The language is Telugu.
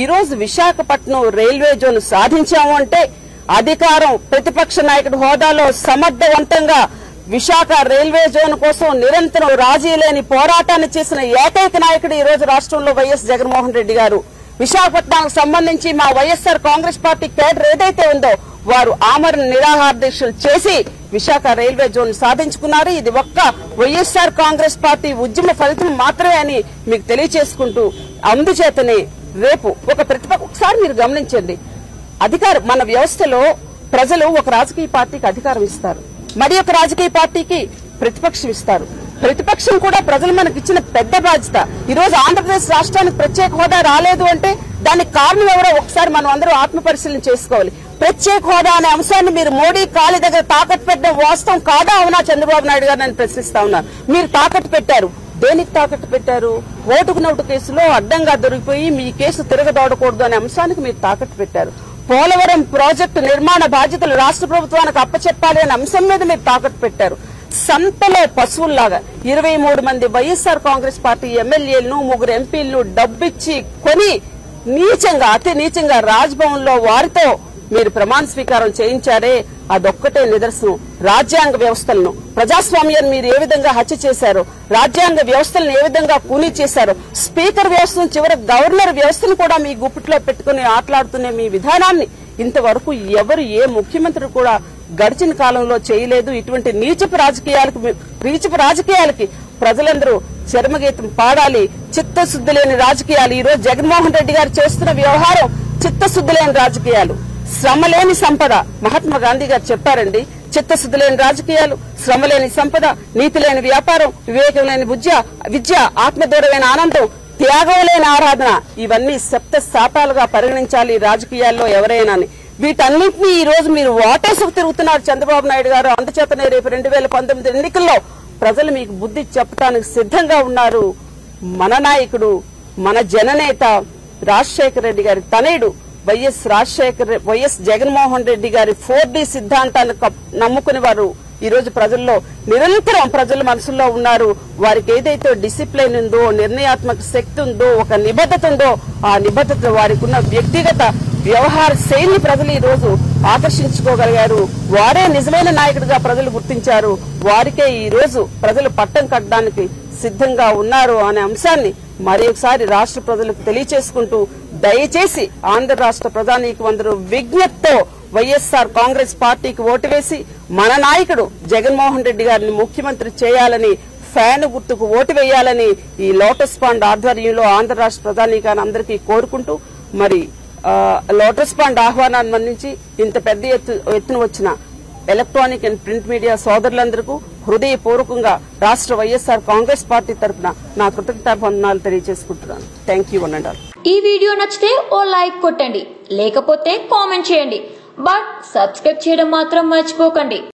రోజు విశాఖపట్నం రైల్వే జోన్ సాధించాము అంటే అధికారం ప్రతిపక్ష నాయకుడి హోదాలో సమర్థవంతంగా విశాఖ రైల్వే జోన్ కోసం నిరంతరం రాజీ లేని పోరాటాన్ని చేసిన ఏకైక నాయకుడు ఈ రోజు రాష్ట్రంలో వైఎస్ జగన్మోహన్ రెడ్డి గారు విశాఖపట్నానికి సంబంధించి మా వైఎస్ఆర్ కాంగ్రెస్ పార్టీ కేడర్ ఏదైతే ఉందో వారు ఆమరణ నిరాహార దీక్షలు చేసి విశాఖ రైల్వే జోన్ సాధించుకున్నారు ఇది ఒక్క వైఎస్ఆర్ కాంగ్రెస్ పార్టీ ఉద్యమ ఫలితం మాత్రమే అని మీకు తెలియచేసుకుంటూ అందుచేతనే రేపు ఒక ప్రతిపక్ష ఒకసారి మీరు గమనించండి అధికారం మన వ్యవస్థలో ప్రజలు ఒక రాజకీయ పార్టీకి అధికారం ఇస్తారు మరి ఒక రాజకీయ పార్టీకి ప్రతిపక్షం ఇస్తారు ప్రతిపక్షం కూడా ప్రజలు మనకి ఇచ్చిన పెద్ద బాధ్యత ఈ రోజు ఆంధ్రప్రదేశ్ రాష్ట్రానికి ప్రత్యేక హోదా రాలేదు అంటే దానికి కారణం ఎవరో ఒకసారి మనం అందరూ ఆత్మ పరిశీలన చేసుకోవాలి ప్రత్యేక హోదా అనే అంశాన్ని మీరు మోడీ కాలి దగ్గర తాకట్టు పెట్టడం వాస్తవం కాదా అవునా చంద్రబాబు నాయుడు గారు నేను ప్రశ్నిస్తా ఉన్నా మీరు తాకట్టు పెట్టారు దేనికి తాకట్టు పెట్టారు ఓటుకు నోటు కేసులో అడ్డంగా దొరికిపోయి మీ కేసు తిరగదోడకూడదు అనే అంశానికి మీరు తాకట్టు పెట్టారు పోలవరం ప్రాజెక్టు నిర్మాణ బాధ్యతలు రాష్ట్ర ప్రభుత్వానికి అప్పచెప్పాలి అనే అంశం మీద మీరు తాకట్టు పెట్టారు సంతలో పశువుల్లాగా ఇరవై మూడు మంది వైఎస్ఆర్ కాంగ్రెస్ పార్టీ ఎమ్మెల్యేలను ముగ్గురు ఎంపీలను డబ్బిచ్చి కొని నీచంగా అతి నీచంగా రాజ్భవన్ లో వారితో మీరు ప్రమాణ స్వీకారం చేయించారే అదొక్కటే నిదర్శనం రాజ్యాంగ వ్యవస్థలను ప్రజాస్వామ్యాన్ని మీరు ఏ విధంగా హత్య చేశారు రాజ్యాంగ వ్యవస్థలను ఏ విధంగా కూనీ చేశారు స్పీకర్ వ్యవస్థను చివరి గవర్నర్ వ్యవస్థను కూడా మీ గుప్పిట్లో పెట్టుకుని ఆటలాడుతున్న మీ విధానాన్ని ఇంతవరకు ఎవరు ఏ ముఖ్యమంత్రి కూడా గడిచిన కాలంలో చేయలేదు ఇటువంటి నీచపు రాజకీయాలకు మీ- నీచపు రాజకీయాలకి ప్రజలందరూ చర్మగీతం పాడాలి చిత్తశుద్ధి లేని రాజకీయాలు ఈ రోజు జగన్మోహన్ రెడ్డి గారు చేస్తున్న వ్యవహారం చిత్తశుద్ధి లేని రాజకీయాలు శ్రమ లేని సంపద మహాత్మా గాంధీ గారు చెప్పారండి చిత్తశుద్ధి లేని రాజకీయాలు శ్రమ లేని సంపద నీతి లేని వ్యాపారం వివేకం లేని విద్య విద్య ఆత్మదూరమైన ఆనందం త్యాగం లేని ఆరాధన ఇవన్నీ సప్త శాతాలుగా పరిగణించాలి ఈ రాజకీయాల్లో ఎవరైనా అని. వీటన్నింటినీ ఈ రోజు మీరు ఓటేసుకు తిరుగుతున్నారు చంద్రబాబు నాయుడు గారు అందుచేతనే రేపు రెండు వేల పంతొమ్మిది ఎన్నికల్లో ప్రజలు మీకు బుద్ధి చెప్పడానికి సిద్ధంగా ఉన్నారు మన నాయకుడు మన జననేత రాజశేఖర రెడ్డి గారి తనయుడు వైఎస్ రాజశేఖర రె- వైఎస్ జగన్మోహన్ రెడ్డి గారి ఫోర్ డి సిద్ధాంతాన్ని కప్- నమ్ముకుని వారు ఈ రోజు ప్రజల్లో నిరంతరం ప్రజల మనసులో ఉన్నారు వారికి ఏదైతే డిసిప్లిన్ ఉందో నిర్ణయాత్మక శక్తి ఉందో ఒక నిబద్ధత ఉందో ఆ నిబద్ధత వారికి ఉన్న వ్యక్తిగత వ్యవహార శైలిని ప్రజలు ఈ రోజు ఆకర్షించుకోగలిగారు వారే నిజమైన నాయకుడిగా ప్రజలు గుర్తించారు వారికే ఈ రోజు ప్రజలు పట్టం కట్టడానికి సిద్ధంగా ఉన్నారు అనే అంశాన్ని మరి ఒకసారి రాష్ట్ర ప్రజలకు తెలియచేసుకుంటూ దయచేసి ఆంధ్ర రాష్ట్ర ప్రధానికి అందరూ విజ్ఞప్తితో వైఎస్ఆర్ కాంగ్రెస్ పార్టీకి ఓటు వేసి మన నాయకుడు జగన్మోహన్ రెడ్డి గారిని ముఖ్యమంత్రి చేయాలని ఫ్యాన్ గుర్తుకు ఓటు వేయాలని ఈ లోటస్ ఫండ్ ఆధ్వర్యంలో ఆంధ్ర రాష్ట్ర ప్రధానికాన్ని అందరికీ కోరుకుంటూ మరి ఆ, లోటస్ ఫండ్ ఆహ్వానాన్ని మన్నించి ఇంత పెద్ద ఎత్తు ఎత్తున వచ్చిన ఎలక్ట్రానిక్ అండ్ ప్రింట్ మీడియా సోదరులందరికీ హృదయపూర్వకంగా రాష్ట్ర వైఎస్ఆర్ కాంగ్రెస్ పార్టీ తరఫున నా కృతజ్ఞతాభివందనాలు తెలియజేసుకుంటున్నాను థ్యాంక్ యూ అనండి ఈ వీడియో నచ్చితే ఓ లైక్ కొట్టండి లేకపోతే కామెంట్ చేయండి బట్ సబ్స్క్రైబ్ చేయడం మాత్రం మర్చిపోకండి